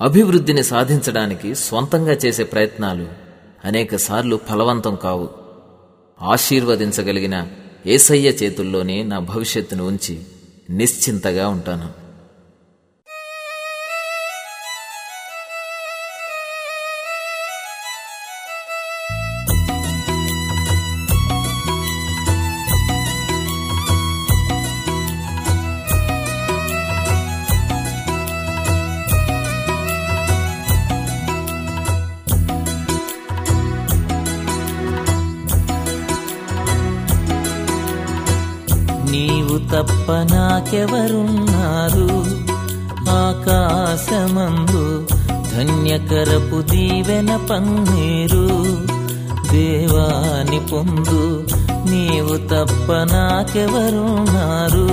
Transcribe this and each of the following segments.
అభివృద్ధిని సాధించడానికి స్వంతంగా చేసే ప్రయత్నాలు అనేకసార్లు ఫలవంతం కావు ఆశీర్వదించగలిగిన ఏసయ్య చేతుల్లోనే నా భవిష్యత్తును ఉంచి నిశ్చింతగా ఉంటాను నీవు తప్ప నాకెవరున్నారు ఆకాశమందు ధన్యకరపు దీవెన పన్నీరు దేవాని పొందు నీవు తప్ప నాకెవరున్నారు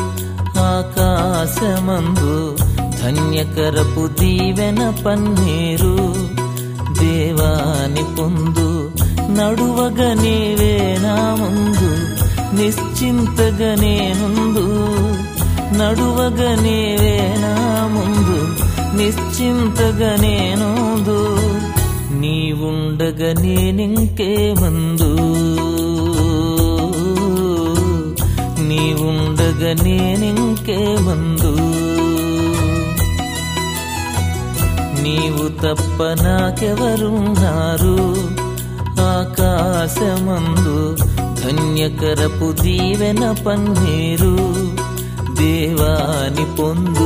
ఆకాశమందు ధన్యకరపు దీవెన పన్నీరు దేవాని పొందు నడువగ నీవే నా ముందు నిశ్చింతగా నేనుందు నడువగ నీవే నా ముందు నిశ్చింతగా నేనుందు నీవుండగా నేనింకే మందు నీవుండగా నేనింకే మందు నీవు తప్ప నాకెవరున్నారు ఆకాశమందు ధన్యకరపు దీవెన పన్నీరు దేవాని పొందు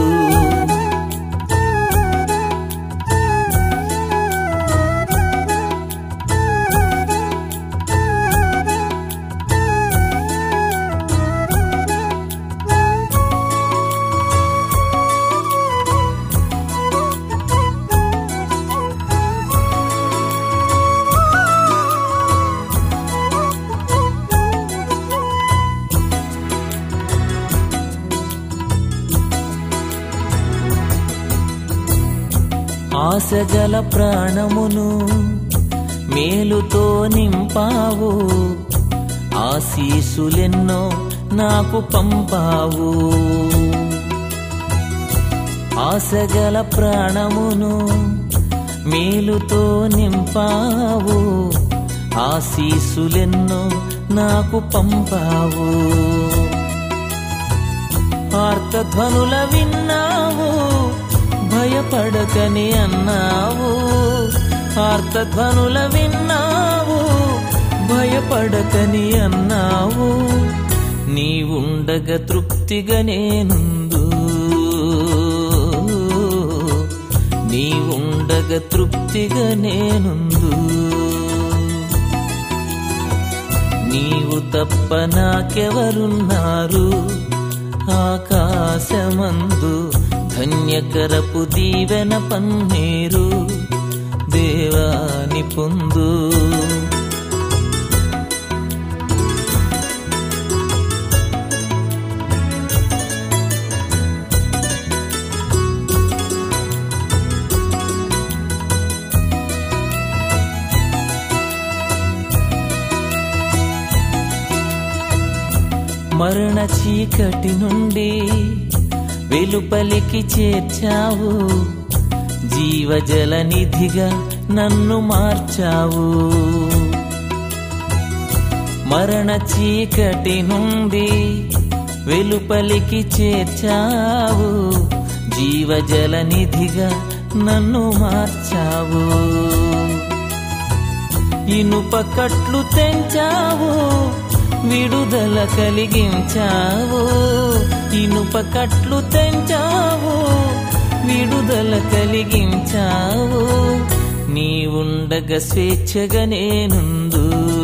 ఆశగల ప్రాణమును మేలుతో నింపావు ఆశీసులెన్నో నాకు పంపావు ఆశగల ప్రాణమును మేలుతో నింపావు ఆశీసులెన్నో నాకు పంపావు ఆర్తధ్వనుల విన్నావు భయపడకని అన్నావు ఆర్తధ్వనుల విన్నావు భయపడకని అన్నావు నీవుండగ తృప్తిగా నేనుందు నీవుండగ తృప్తిగా నేనుందు నీవు తప్ప నాకెవరున్నారు ఆకాశమందు ధన్యకరపు దీవెన పన్నీరు దేవాని పొందు మరణ చీకటి నుండి వెలుపలికి చేర్చావు జీవజల నిధిగా నన్ను మార్చావు మరణ చీకటి నుండి వెలుపలికి చేర్చావు జీవజల నిధిగా నన్ను మార్చావు ఇనుప కట్లు తెంచావు విడుదల కలిగించావు ఇనుప కట్లు తెంచావు విడుదల కలిగించావు నీవుండగ స్వేచ్ఛగా నేనుందు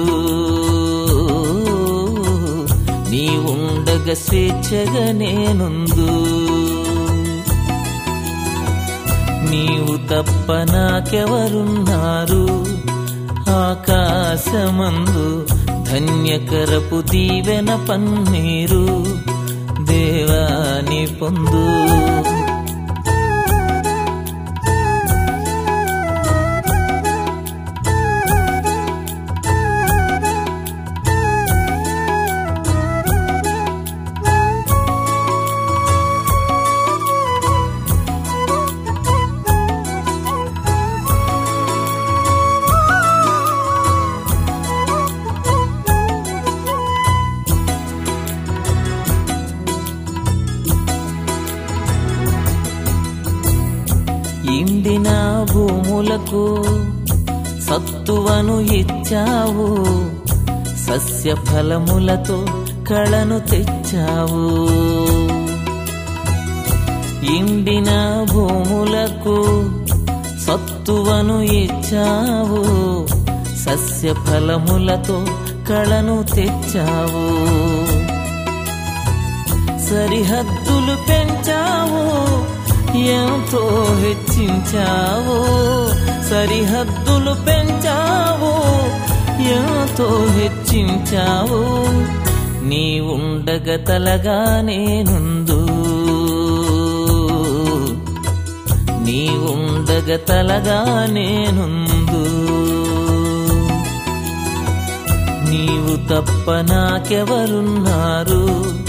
నీవుండగ స్వేచ్ఛగా నేనుందు నీవు తప్ప నాకెవరున్నారు ఆకాశమందు ధన్యకరపు దీవెన పన్నీరు దేవాని పొందు ఇండిన భూములకు సత్తువను ఇచ్చావు సస్య ఫలములతో కళను తెచ్చావు ఇండిన భూములకు సత్తువను ఇచ్చావు సస్య ఫలములతో కళను తెచ్చావు సరిహద్దులు పెంచావు ఎంతో హెచ్చించావు సరిహద్దులు పెంచావు ఎంతో హెచ్చించావు నీ ఉండగ తలగా నేనుందు నీ ఉండగ తలగా నేనుందు నీవు తప్ప నాకెవరున్నారు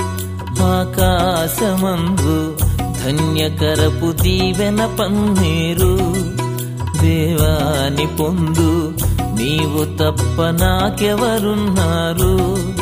ఆకాశమందు ధన్యకరపు దీవెన పన్నీరు దేవాని పొందు నీవు తప్ప నాకెవరున్నారు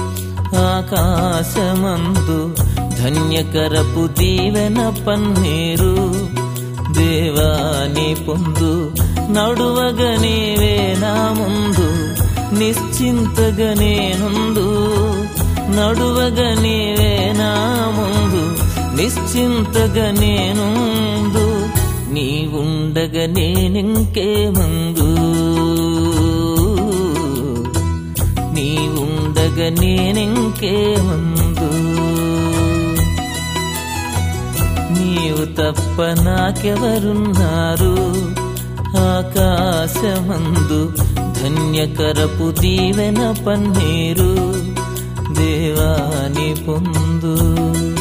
ఆకాశమందు ధన్యకరపు దీవెన పన్నీరు దేవాని పొందు నడువగ నీవే నా ముందు నిశ్చింతగా నేనుందు నడువగ నీవే నా ముందు నిశ్చింతగా నేనుందు నీ ఉండగ నేనింకే ముందు నీ ఉండగ నేనింకే ముందు నీవు తప్ప నాకెవరున్నారు ఆకాశమందు ధన్యకరపు దీవెన పన్నీరు దేవాని పొందు